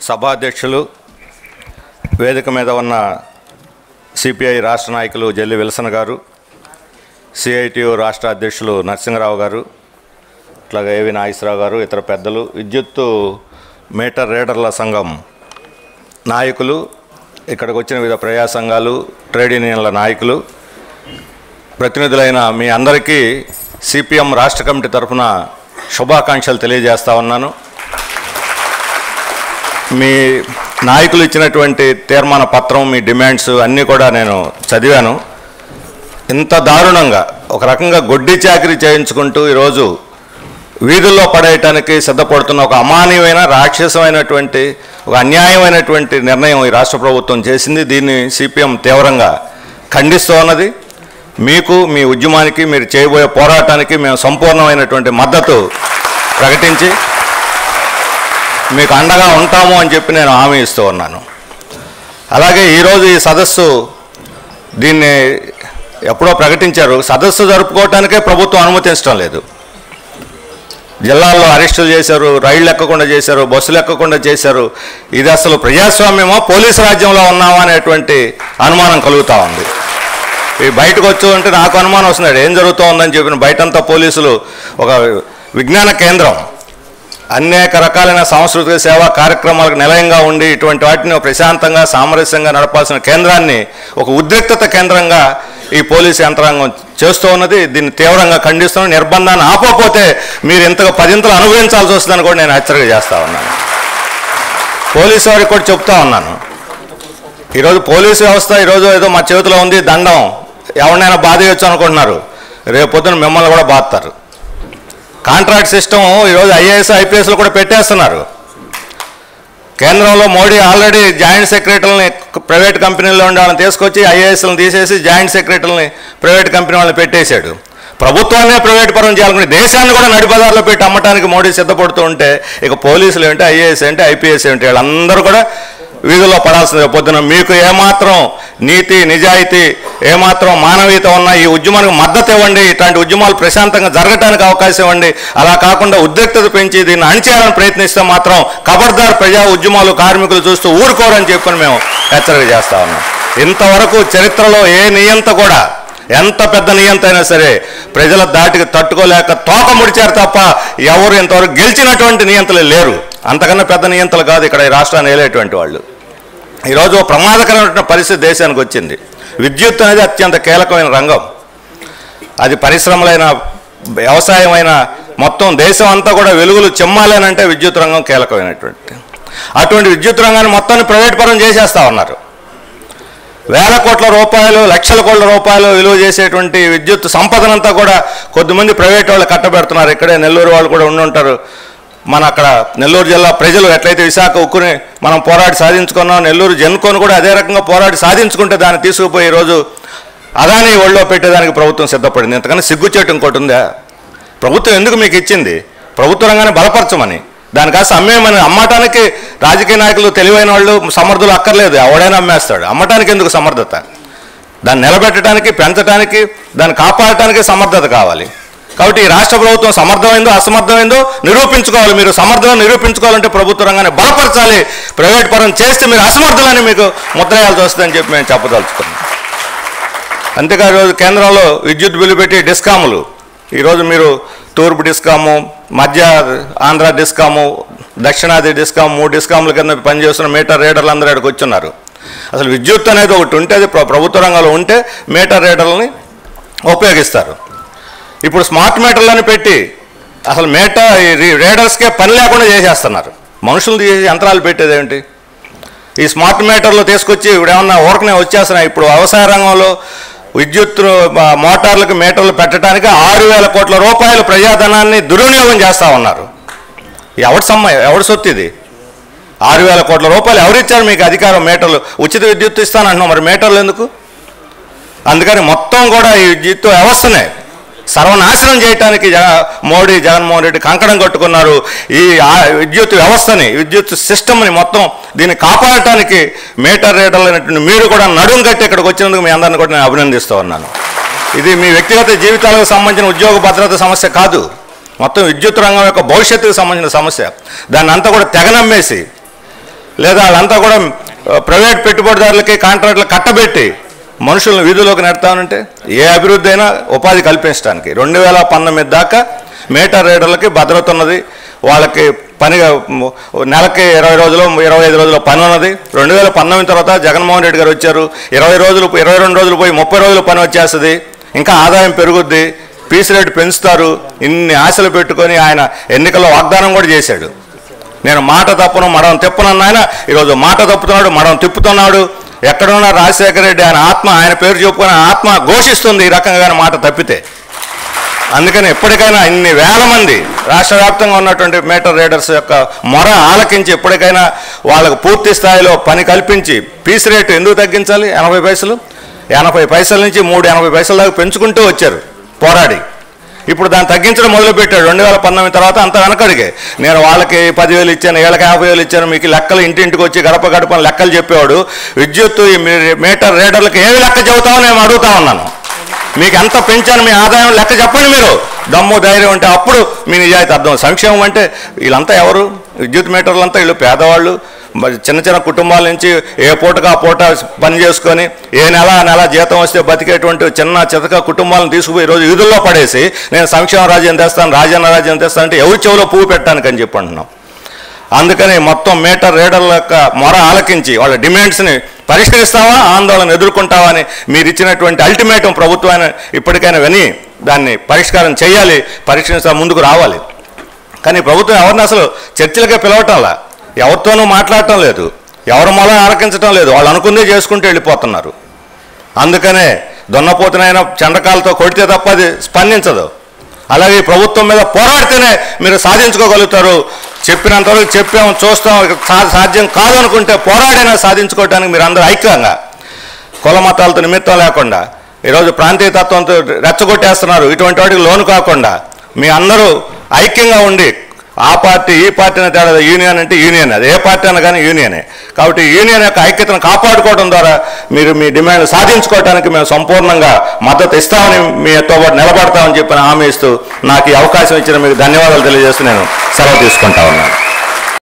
సభాధ్యక్షులు వేదిక మీద ఉన్న సిపిఐ రాష్ట్ర నాయకులు జల్లి విల్సన్ గారు సిఐటియు రాష్ట్ర అధ్యక్షులు నరసింహరావు గారు అట్లాగే ఏవి నాగేశ్వరరావు గారు ఇతర పెద్దలు విద్యుత్తు మీటర్ రీడర్ల సంఘం నాయకులు ఇక్కడికి వచ్చిన వివిధ ప్రజా సంఘాలు ట్రేడ్ యూనియన్ల నాయకులు ప్రతినిధులైన మీ అందరికీ సిపిఎం రాష్ట్ర కమిటీ తరఫున శుభాకాంక్షలు తెలియజేస్తా ఉన్నాను మీ నాయకులు ఇచ్చినటువంటి తీర్మాన పత్రం మీ డిమాండ్స్ అన్నీ కూడా నేను చదివాను ఇంత దారుణంగా ఒక రకంగా గొడ్డి చాకరీ చేయించుకుంటూ ఈరోజు వీధుల్లో పడేయటానికి సిద్ధపడుతున్న ఒక అమానీయమైన రాక్షసమైనటువంటి ఒక అన్యాయమైనటువంటి నిర్ణయం ఈ రాష్ట్ర ప్రభుత్వం చేసింది దీన్ని సిపిఎం తీవ్రంగా ఖండిస్తూ ఉన్నది మీకు మీ ఉద్యమానికి మీరు చేయబోయే పోరాటానికి మేము సంపూర్ణమైనటువంటి మద్దతు ప్రకటించి మీకు అండగా ఉంటాము అని చెప్పి నేను హామీ ఇస్తూ ఉన్నాను అలాగే ఈరోజు ఈ సదస్సు దీన్ని ఎప్పుడో ప్రకటించారు సదస్సు జరుపుకోవటానికే ప్రభుత్వం అనుమతించడం లేదు జిల్లాల్లో అరెస్టులు చేశారు రైళ్లు ఎక్కకుండా చేశారు బస్సులు ఎక్కకుండా చేశారు ఇది అసలు ప్రజాస్వామ్యమో పోలీసు రాజ్యంలో ఉన్నామా అనేటువంటి అనుమానం కలుగుతూ ఉంది ఈ బయటకు వచ్చు అంటే నాకు అనుమానం వస్తున్నాడు ఏం జరుగుతూ ఉందని చెప్పిన బయటంతా పోలీసులు ఒక విజ్ఞాన కేంద్రం అనేక రకాలైన సాంస్కృతిక సేవా కార్యక్రమాలకు నిలయంగా ఉండి ఇటువంటి వాటిని ప్రశాంతంగా సామరస్యంగా నడపాల్సిన కేంద్రాన్ని ఒక ఉద్రిక్తత కేంద్రంగా ఈ పోలీసు యంత్రాంగం చేస్తూ ఉన్నది దీన్ని తీవ్రంగా ఖండిస్తున్నాను నిర్బంధాన్ని ఆపకపోతే మీరు ఇంతగా పదింతలు అనుభవించాల్సి వస్తుందని కూడా నేను హెచ్చరిక చేస్తా ఉన్నాను పోలీసు వారికి కూడా చెప్తా ఉన్నాను ఈరోజు పోలీసు వ్యవస్థ ఈరోజు ఏదో మా చేతిలో ఉంది దండం ఎవరినైనా బాధేయచ్చు అనుకుంటున్నారు రేపు పొద్దున మిమ్మల్ని కూడా బాధతారు కాంట్రాక్ట్ సిస్టమ్ ఈరోజు ఐఏఎస్ ఐపీఎస్లు కూడా పెట్టేస్తున్నారు కేంద్రంలో మోడీ ఆల్రెడీ జాయింట్ సెక్రటరీని ప్రైవేట్ కంపెనీల్లో ఉండే వాళ్ళని తీసుకొచ్చి ఐఏఎస్లను తీసేసి జాయింట్ సెక్రటరీని ప్రైవేట్ కంపెనీ వాళ్ళని పెట్టేశాడు ప్రభుత్వాన్నే ప్రైవేట్ పరం చేయాలనుకుని దేశాన్ని కూడా నడిపదారులో పెట్టి అమ్మటానికి మోడీ సిద్ధపడుతూ ఉంటే ఇక పోలీసులు ఏంటి ఐఏఎస్ ఏంటి ఐపీఎస్ ఏంటి వీళ్ళందరూ కూడా వీధుల్లో పడాల్సిందే పొద్దున మీకు ఏమాత్రం నీతి నిజాయితీ ఏమాత్రం మానవీయత ఉన్న ఈ ఉద్యమానికి మద్దతు ఇవ్వండి ఇట్లాంటి ఉద్యమాలు ప్రశాంతంగా జరగటానికి అవకాశం ఇవ్వండి అలా కాకుండా ఉద్రిక్తత పెంచి దీన్ని అణిచేయాలని ప్రయత్నిస్తే మాత్రం ఖబర్దార్ ప్రజా ఉద్యమాలు కార్మికులు చూస్తూ ఊరుకోరని చెప్పని మేము హెచ్చరిక చేస్తా ఉన్నాం ఇంతవరకు చరిత్రలో ఏ నియంత కూడా ఎంత పెద్ద నియంత అయినా సరే ప్రజల దాటికి తట్టుకోలేక తోక ముడిచారు తప్ప ఎవరు ఇంతవరకు గెలిచినటువంటి నియంతలు లేరు అంతకన్నా పెద్ద నియంతలు కాదు ఇక్కడ ఈ రాష్ట్రాన్ని ఏలేటువంటి వాళ్ళు ఈరోజు ఓ ప్రమాదకరమైన పరిస్థితి దేశానికి వచ్చింది విద్యుత్ అనేది అత్యంత కీలకమైన రంగం అది పరిశ్రమలైన వ్యవసాయమైన మొత్తం దేశం అంతా కూడా వెలుగులు చిమ్మాలేనంటే విద్యుత్ రంగం కీలకమైనటువంటి అటువంటి విద్యుత్ రంగాన్ని మొత్తాన్ని ప్రైవేట్ పరం చేసేస్తా ఉన్నారు వేల కోట్ల రూపాయలు లక్షల కోట్ల రూపాయలు విలువ చేసేటువంటి విద్యుత్ సంపదనంతా కూడా కొద్దిమంది ప్రైవేట్ వాళ్ళు కట్టబెడుతున్నారు ఇక్కడే నెల్లూరు వాళ్ళు కూడా ఉండి ఉంటారు మన అక్కడ నెల్లూరు జిల్లా ప్రజలు ఎట్లయితే విశాఖ ఉక్కుని మనం పోరాడి సాధించుకున్నాం నెల్లూరు జన్కోని కూడా అదే రకంగా పోరాడి సాధించుకుంటే దాన్ని తీసుకుపోయి ఈరోజు అదాని ఒళ్ళో పెట్టేదానికి ప్రభుత్వం సిద్ధపడింది ఎంతకన్నా సిగ్గుచేటు ఇంకోటి ఉందా ప్రభుత్వం ఎందుకు మీకు ఇచ్చింది ప్రభుత్వ రంగాన్ని బలపరచమని దాని కాస్త అమ్మేమని అమ్మటానికి రాజకీయ నాయకులు తెలివైన వాళ్ళు సమర్థులు అక్కర్లేదు ఎవడైనా అమ్మేస్తాడు అమ్మటానికి ఎందుకు సమర్థత దాన్ని నిలబెట్టడానికి పెంచడానికి దాన్ని కాపాడటానికి సమర్థత కావాలి కాబట్టి ఈ రాష్ట్ర ప్రభుత్వం సమర్థమైందో అసమర్థమైందో నిరూపించుకోవాలి మీరు సమర్థం నిరూపించుకోవాలంటే ప్రభుత్వ రంగాన్ని బలపరచాలి ప్రైవేట్ పరం చేస్తే మీరు అసమర్థులని మీకు ముద్రయాల్సి వస్తుందని చెప్పి మేము చెప్పదలుచుకున్నాం అంతేకాదు ఈరోజు కేంద్రంలో విద్యుత్ బిల్లు పెట్టి డిస్కాములు ఈరోజు మీరు తూర్పు డిస్కాము మధ్య ఆంధ్ర డిస్కాము దక్షిణాది డిస్కామ్ మూడు డిస్కాముల కింద పనిచేస్తున్న మీటర్ రీడర్లు అందరూ ఇక్కడికి వచ్చున్నారు అసలు విద్యుత్ అనేది ఒకటి ఉంటే అది ప్ర- ప్రభుత్వ రంగంలో ఉంటే మీటర్ రీడర్లని ఉపయోగిస్తారు ఇప్పుడు స్మార్ట్ మీటర్లను పెట్టి అసలు మీటర్ ఈ రీ- రీడర్స్కే పని లేకుండా చేసేస్తున్నారు మనుషులు తీసి యంత్రాలు పెట్టేది ఏంటి ఈ స్మార్ట్ మీటర్లు తీసుకొచ్చి ఇప్పుడు ఏమన్నా ఊరకనే వచ్చేస్తున్నాయి ఇప్పుడు వ్యవసాయ రంగంలో విద్యుత్ మ- మోటార్లకు మీటర్లు పెట్టడానికి ఆరు వేల కోట్ల రూపాయలు ప్రజాధనాన్ని దుర్వినియోగం చేస్తూ ఉన్నారు ఎవరి సమ్మ ఎవరి సొత్తు ఇది ఆరు వేల కోట్ల రూపాయలు ఎవరిచ్చారు మీకు అధికారం మీటర్లు ఉచిత విద్యుత్ ఇస్తానంటున్నాం మరి మీటర్లు ఎందుకు అందుకని మొత్తం కూడా ఈ విద్యుత్ వ్యవస్థనే సర్వనాశనం చేయడానికి జగ మోడీ జగన్మోహన్ రెడ్డి కంకణం కట్టుకున్నారు ఈ ఆ- విద్యుత్ వ్యవస్థని విద్యుత్ సిస్టమ్ని మొత్తం దీన్ని కాపాడటానికి మీటర్ రీడర్లు అయినటువంటి మీరు కూడా నడుం కట్టి ఇక్కడికి వచ్చినందుకు మీ అందరిని కూడా నేను అభినందిస్తూ ఉన్నాను ఇది మీ వ్యక్తిగత జీవితాలకు సంబంధించిన ఉద్యోగ భద్రత సమస్య కాదు మొత్తం విద్యుత్ రంగం యొక్క భవిష్యత్తుకు సంబంధించిన సమస్య దాన్ని అంతా కూడా తెగనమ్మేసి లేదా వాళ్ళంతా కూడా ఆ, ప్రైవేట్ పెట్టుబడిదారులకి కాంట్రాక్టులు కట్టబెట్టి మనుషులను వీధిలోకి నెడతానంటే ఏ అభివృద్ధి అయినా ఉపాధి కల్పించడానికి రెండు వేల పంతొమ్మిది దాకా మీటర్ రైడర్లకి భద్రత ఉన్నది వాళ్ళకి పని నెలకి ఇరవై రోజులు ఇరవై ఐదు రోజులు పని ఉన్నది రెండు వేల పంతొమ్మిది తర్వాత జగన్మోహన్ రెడ్డి గారు వచ్చారు ఇరవై రోజులు ఇరవై రెండు రోజులు పోయి ముప్పై రోజులు పని వచ్చేస్తుంది ఇంకా ఆదాయం పెరుగుద్ది పీస్ రేటు పెంచుతారు ఇన్ని ఆశలు పెట్టుకొని ఆయన ఎన్నికల్లో వాగ్దానం కూడా చేశాడు నేను మాట తప్పును మడం తిప్పనన్న ఆయన ఈరోజు మాట తప్పుతున్నాడు మడం తిప్పుతున్నాడు ఎక్కడున్న రాజశేఖర రెడ్డి ఆయన ఆత్మ ఆయన పేరు చెప్పుకొని ఆయన ఆత్మ ఘోషిస్తుంది ఈ రకంగా కానీ మాట తప్పితే అందుకని ఎప్పటికైనా ఇన్ని వేల మంది రాష్ట్ర వ్యాప్తంగా ఉన్నటువంటి మీటర్ రైడర్స్ యొక్క మొర ఆలకించి ఎప్పటికైనా వాళ్ళకు పూర్తి స్థాయిలో పని కల్పించి పీస్ రేటు ఎందుకు తగ్గించాలి ఎనభై పైసలు ఎనభై పైసల నుంచి మూడు ఎనభై పైసల దాకా పెంచుకుంటూ వచ్చారు పోరాడి ఇప్పుడు దాన్ని తగ్గించడం మొదలుపెట్టాడు రెండు వేల పంతొమ్మిది తర్వాత అంత వెనకడిగే నేను వాళ్ళకి పదివేలు ఇచ్చాను వీళ్ళకి యాభై వేలు ఇచ్చాను మీకు లెక్కలు ఇంటింటికి వచ్చి గడప గడప అని లెక్కలు చెప్పేవాడు విద్యుత్ ఈ మీ- మీటర్ రేటర్లకు ఏమి లెక్క చెబుతామో నేను అడుగుతా ఉన్నాను మీకు ఎంత పెంచాను మీ ఆదాయం లెక్క చెప్పండి మీరు దమ్ము ధైర్యం అంటే అప్పుడు మీ నిజాయితీ అర్థం సంక్షేమం అంటే వీళ్ళంతా ఎవరు విద్యుత్ మీటర్లంతా వీళ్ళు పేదవాళ్ళు మరి చిన్న చిన్న కుటుంబాల నుంచి ఏ పూటకు ఆ పూట పని చేసుకొని ఏ నెల ఆ నెల జీతం వస్తే బతికేటువంటి చిన్న చితక కుటుంబాలను తీసుకుపోయి ఈరోజు వీధుల్లో పడేసి నేను సంక్షేమ రాజ్యం తెస్తాను రాజన్న రాజ్యం తెస్తాను అంటే ఎవరి చెవిలో పువ్వు పెట్టడానికి అని చెప్పి అంటున్నాం అందుకని మొత్తం మీటర్ రేడర్ల యొక్క మొర ఆలకించి వాళ్ళ డిమాండ్స్ని పరిష్కరిస్తావా ఆందోళన ఎదుర్కొంటావా అని మీరు ఇచ్చినటువంటి అల్టిమేటం ప్రభుత్వాన్ని ఇప్పటికైనా విని దాన్ని పరిష్కారం చేయాలి పరిష్కరిస్తా ముందుకు రావాలి కానీ ప్రభుత్వం ఎవరిని అసలు చర్చలకే పిలవటంలా ఎవరితోనూ మాట్లాడటం లేదు ఎవరి మూలం ఆలకించటం లేదు వాళ్ళు అనుకుందే చేసుకుంటూ వెళ్ళిపోతున్నారు అందుకనే దున్నపోతునైనా చండకాలతో కొడితే తప్ప అది స్పందించదు అలాగే ఈ ప్రభుత్వం మీద పోరాడితేనే మీరు సాధించుకోగలుగుతారు చెప్పినంతవరకు చెప్పాము చూస్తాం ఇక సా- సాధ్యం కాదు అనుకుంటే పోరాడైనా సాధించుకోవడానికి మీరు అందరూ ఐక్యంగా కుల మతాలతో నిమిత్తం లేకుండా ఈరోజు ప్రాంతీయ తత్వంతో రెచ్చగొట్టేస్తున్నారు ఇటువంటి వాటికి లోను కాకుండా మీ అందరూ ఐక్యంగా ఉండి ఆ పార్టీ ఈ పార్టీ అనే తేడా లేదు. యూనియన్ అంటే యూనియన్ అది ఏ పార్టీ అన్నా కానీ యూనియనే కాబట్టి యూనియన్ యొక్క ఐక్యతను కాపాడుకోవడం ద్వారా మీరు మీ డిమాండ్ సాధించుకోవడానికి మేము సంపూర్ణంగా మద్దతు ఇస్తామని మీతో పాటు నిలబడతామని చెప్పిన హామీ ఇస్తూ నాకు ఈ అవకాశం ఇచ్చిన మీకు ధన్యవాదాలు తెలియజేస్తూ నేను సెలవు తీసుకుంటా ఉన్నాను